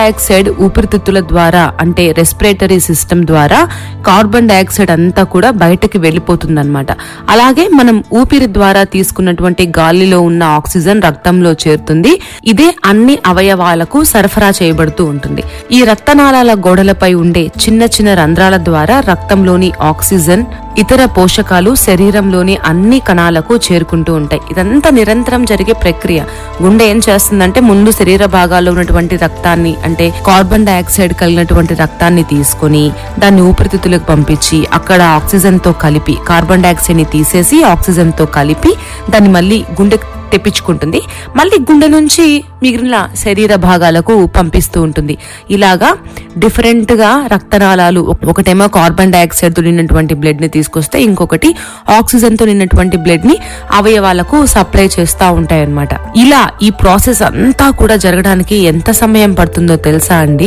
dioxide ఊపిరితిత్తుల ద్వారా అంటే రెస్పిరేటరీ సిస్టమ్ ద్వారా కార్బన్ డయాక్సైడ్ అంతా కూడా బయటకి వెళ్ళిపోతుందన్నమాట అలాగే మనం ఊపిరి ద్వారా తీసుకున్నటువంటి గాలిలో ఉన్న ఆక్సిజన్ రక్తంలో చేరుతుంది ఇదే అన్ని అవయవాలకు సరఫరా చేయబడుతూ ఉంటుంది ఈ రక్తనాళాల గోడలపై ఉండే చిన్న చిన్న రంధ్రాల ద్వారా రక్తంలోని ఆక్సిజన్ ఇతర పోషకాలు శరీరంలోని అన్ని కణాలకు చేరుకుంటూ ఉంటాయి ఇదంతా నిరంతరం జరిగే ప్రక్రియ గుండె ఏం చేస్తుందంటే ముందు శరీర భాగాల్లో ఉన్నటువంటి రక్తాన్ని అంటే కార్బన్ డయాక్సైడ్ కలిగినటువంటి రక్తాన్ని తీసుకొని దాన్ని ఊపిరితిత్తులకు పంపించి అక్కడ ఆక్సిజన్ తో కలిపి కార్బన్ డయాక్సైడ్ ని తీసేసి ఆక్సిజన్ తో కలిపి దాన్ని మళ్ళీ గుండె తెప్పించుకుంటుంది మళ్ళీ గుండె నుంచి మిగిలిన శరీర భాగాలకు పంపిస్తూ ఉంటుంది ఇలాగా డిఫరెంట్ గా రక్తనాళాలు ఒక- ఒకటేమో కార్బన్ డయాక్సైడ్ తో నిన్నటువంటి బ్లడ్ ని తీసుకొస్తే ఇంకొకటి ఆక్సిజన్ తో నిన్నటువంటి బ్లడ్ ని అవయవాలకు సప్లై చేస్తూ ఉంటాయి అన్నమాట ఇలా ఈ ప్రాసెస్ అంతా కూడా జరగడానికి ఎంత సమయం పడుతుందో తెలుసా అండి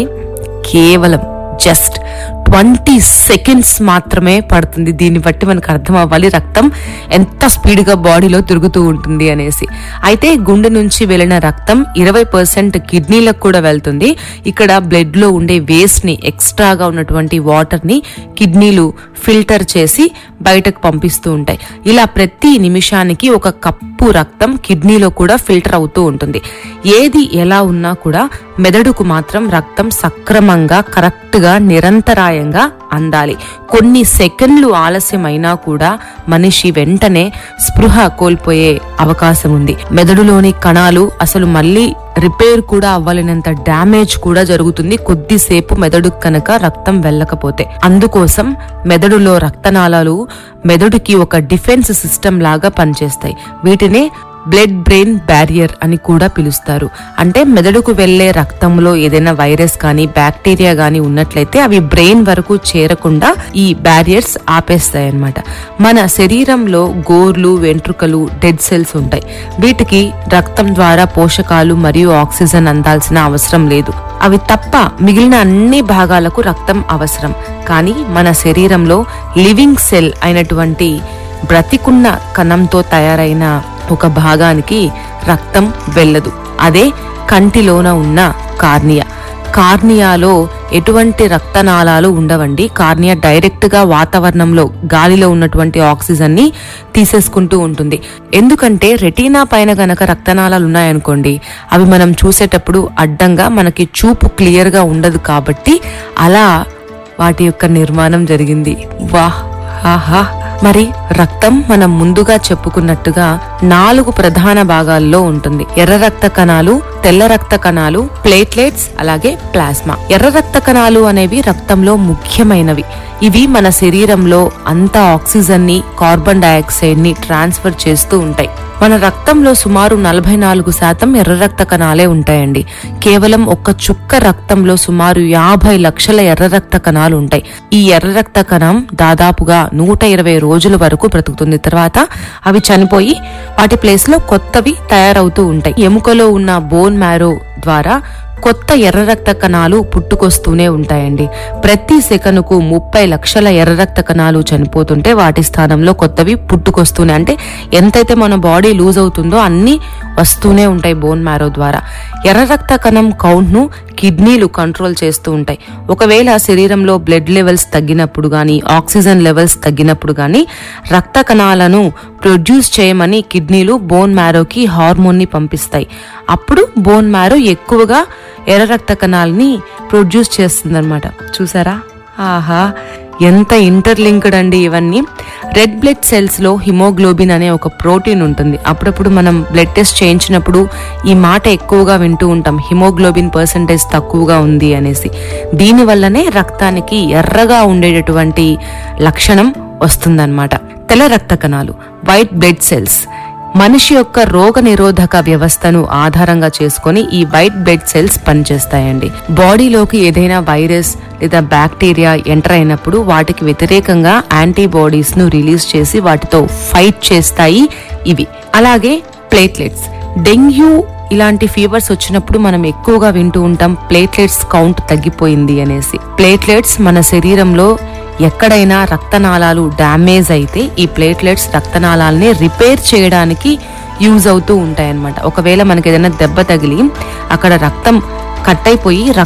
కేవలం జస్ట్ ట్వంటీ సెకండ్స్ మాత్రమే పడుతుంది దీన్ని బట్టి మనకు అర్థం అవ్వాలి రక్తం ఎంత స్పీడ్ గా బాడీలో తిరుగుతూ ఉంటుంది అనేసి అయితే గుండె నుంచి వెళ్ళిన రక్తం ఇరవై పర్సెంట్ కిడ్నీలకు కూడా వెళ్తుంది ఇక్కడ బ్లడ్ లో ఉండే వేస్ట్ ని ఎక్స్ట్రాగా ఉన్నటువంటి వాటర్ ని కిడ్నీలు ఫిల్టర్ చేసి బయటకు పంపిస్తూ ఉంటాయి ఇలా ప్రతి నిమిషానికి ఒక కప్పు రక్తం కిడ్నీలో కూడా ఫిల్టర్ అవుతూ ఉంటుంది ఏది ఎలా ఉన్నా కూడా మెదడుకు మాత్రం రక్తం సక్రమంగా కరెక్ట్ గా నిరంతరాయంగా అందాలి కొన్ని సెకండ్లు ఆలస్యమైనా కూడా మనిషి వెంటనే స్పృహ కోల్పోయే అవకాశం ఉంది మెదడులోని కణాలు అసలు మళ్ళీ రిపేర్ కూడా అవ్వలేనంత డ్యామేజ్ కూడా జరుగుతుంది కొద్దిసేపు మెదడు కనుక రక్తం వెళ్ళకపోతే అందుకోసం మెదడులో రక్తనాళాలు మెదడుకి ఒక డిఫెన్స్ సిస్టమ్ లాగా పనిచేస్తాయి వీటినే బ్లడ్ బ్రెయిన్ బ్యారియర్ అని కూడా పిలుస్తారు అంటే మెదడుకు వెళ్లే రక్తంలో ఏదైనా వైరస్ కానీ బ్యాక్టీరియా కానీ ఉన్నట్లయితే అవి బ్రెయిన్ వరకు చేరకుండా ఈ బ్యారియర్స్ ఆపేస్తాయి అన్నమాట మన శరీరంలో గోర్లు వెంట్రుకలు డెడ్ సెల్స్ ఉంటాయి వీటికి రక్తం ద్వారా పోషకాలు మరియు ఆక్సిజన్ అందాల్సిన అవసరం లేదు అవి తప్ప మిగిలిన అన్ని భాగాలకు రక్తం అవసరం కానీ మన శరీరంలో లివింగ్ సెల్ అయినటువంటి బ్రతికున్న కణంతో తయారైన ఒక భాగానికి రక్తం వెళ్ళదు అదే కంటిలోన ఉన్న కార్నియా కార్నియాలో ఎటువంటి రక్తనాళాలు ఉండవండి కార్నియా డైరెక్ట్ గా వాతావరణంలో గాలిలో ఉన్నటువంటి ఆక్సిజన్ ని తీసేసుకుంటూ ఉంటుంది ఎందుకంటే రెటీనా పైన గనక రక్తనాళాలు ఉన్నాయనుకోండి అవి మనం చూసేటప్పుడు అడ్డంగా మనకి చూపు క్లియర్ గా ఉండదు కాబట్టి అలా వాటి యొక్క నిర్మాణం జరిగింది వాహ్ ఆహా మరి రక్తం మనం ముందుగా చెప్పుకున్నట్టుగా నాలుగు ప్రధాన భాగాల్లో ఉంటుంది ఎర్ర రక్త కణాలు తెల్ల రక్త కణాలు ప్లేట్లెట్స్ అలాగే ప్లాస్మా ఎర్ర రక్త కణాలు అనేవి రక్తంలో ముఖ్యమైనవి ఇవి మన శరీరంలో అంత ఆక్సిజన్ ని కార్బన్ డయాక్సైడ్ ని ట్రాన్స్ఫర్ చేస్తూ ఉంటాయి మన రక్తంలో సుమారు నలభై నాలుగు శాతం ఎర్ర రక్త కణాలే ఉంటాయండి కేవలం ఒక్క చుక్క రక్తంలో సుమారు యాభై లక్షల ఎర్ర రక్త కణాలు ఉంటాయి ఈ ఎర్ర రక్త కణం దాదాపుగా నూట ఇరవై రోజుల వరకు బ్రతుకుతుంది తర్వాత అవి చనిపోయి వాటి ప్లేస్ లో కొత్తవి తయారవుతూ ఉంటాయి ఎముకలో ఉన్న బోన్ మ్యారో ద్వారా కొత్త ఎర్ర రక్త కణాలు పుట్టుకొస్తూనే ఉంటాయండి ప్రతి సెకనుకు ముప్పై లక్షల ఎర్ర రక్త కణాలు చనిపోతుంటే వాటి స్థానంలో కొత్తవి పుట్టుకొస్తూనే అంటే ఎంతైతే మన బాడీ లూజ్ అవుతుందో అన్ని వస్తూనే ఉంటాయి బోన్ మ్యారో ద్వారా ఎర్ర రక్త కణం కౌంట్ ను కిడ్నీలు కంట్రోల్ చేస్తూ ఉంటాయి ఒకవేళ శరీరంలో బ్లడ్ లెవెల్స్ తగ్గినప్పుడు గానీ ఆక్సిజన్ లెవెల్స్ తగ్గినప్పుడు గానీ రక్త కణాలను ప్రొడ్యూస్ చేయమని కిడ్నీలు బోన్ మ్యారోకి హార్మోన్ ని పంపిస్తాయి అప్పుడు బోన్ మ్యారో ఎక్కువగా ఎర్ర రక్త కణాలని ప్రొడ్యూస్ చేస్తుందన్నమాట చూసారా ఆహా ఎంత ఇంటర్లింక్డ్ అండి ఇవన్నీ రెడ్ బ్లడ్ సెల్స్ లో హిమోగ్లోబిన్ అనే ఒక ప్రోటీన్ ఉంటుంది అప్పుడప్పుడు మనం బ్లడ్ టెస్ట్ చేయించినప్పుడు ఈ మాట ఎక్కువగా వింటూ ఉంటాం హిమోగ్లోబిన్ పర్సంటేజ్ తక్కువగా ఉంది అనేసి దీని వల్లనే రక్తానికి ఎర్రగా ఉండేటటువంటి లక్షణం వస్తుందన్నమాట తెల్ల రక్త కణాలు వైట్ బ్లడ్ సెల్స్ మనిషి యొక్క రోగ నిరోధక వ్యవస్థను ఆధారంగా చేసుకొని ఈ వైట్ బ్లడ్ సెల్స్ పనిచేస్తాయండి బాడీలోకి ఏదైనా వైరస్ లేదా బ్యాక్టీరియా ఎంటర్ అయినప్పుడు వాటికి వ్యతిరేకంగా యాంటీబాడీస్ ను రిలీజ్ చేసి వాటితో ఫైట్ చేస్తాయి ఇవి అలాగే ప్లేట్లెట్స్ డెంగ్యూ ఇలాంటి ఫీవర్స్ వచ్చినప్పుడు మనం ఎక్కువగా వింటూ ఉంటాం ప్లేట్లెట్స్ కౌంట్ తగ్గిపోయింది అనేసి ప్లేట్లెట్స్ మన శరీరంలో ఎక్కడైనా రక్తనాళాలు డ్యామేజ్ అయితే ఈ ప్లేట్లెట్స్ రక్తనాళాలని రిపేర్ చేయడానికి యూజ్ అవుతూ ఉంటాయన్నమాట ఒకవేళ మనకి ఏదైనా దెబ్బ తగిలి అక్కడ రక్తం కట్ అయిపోయి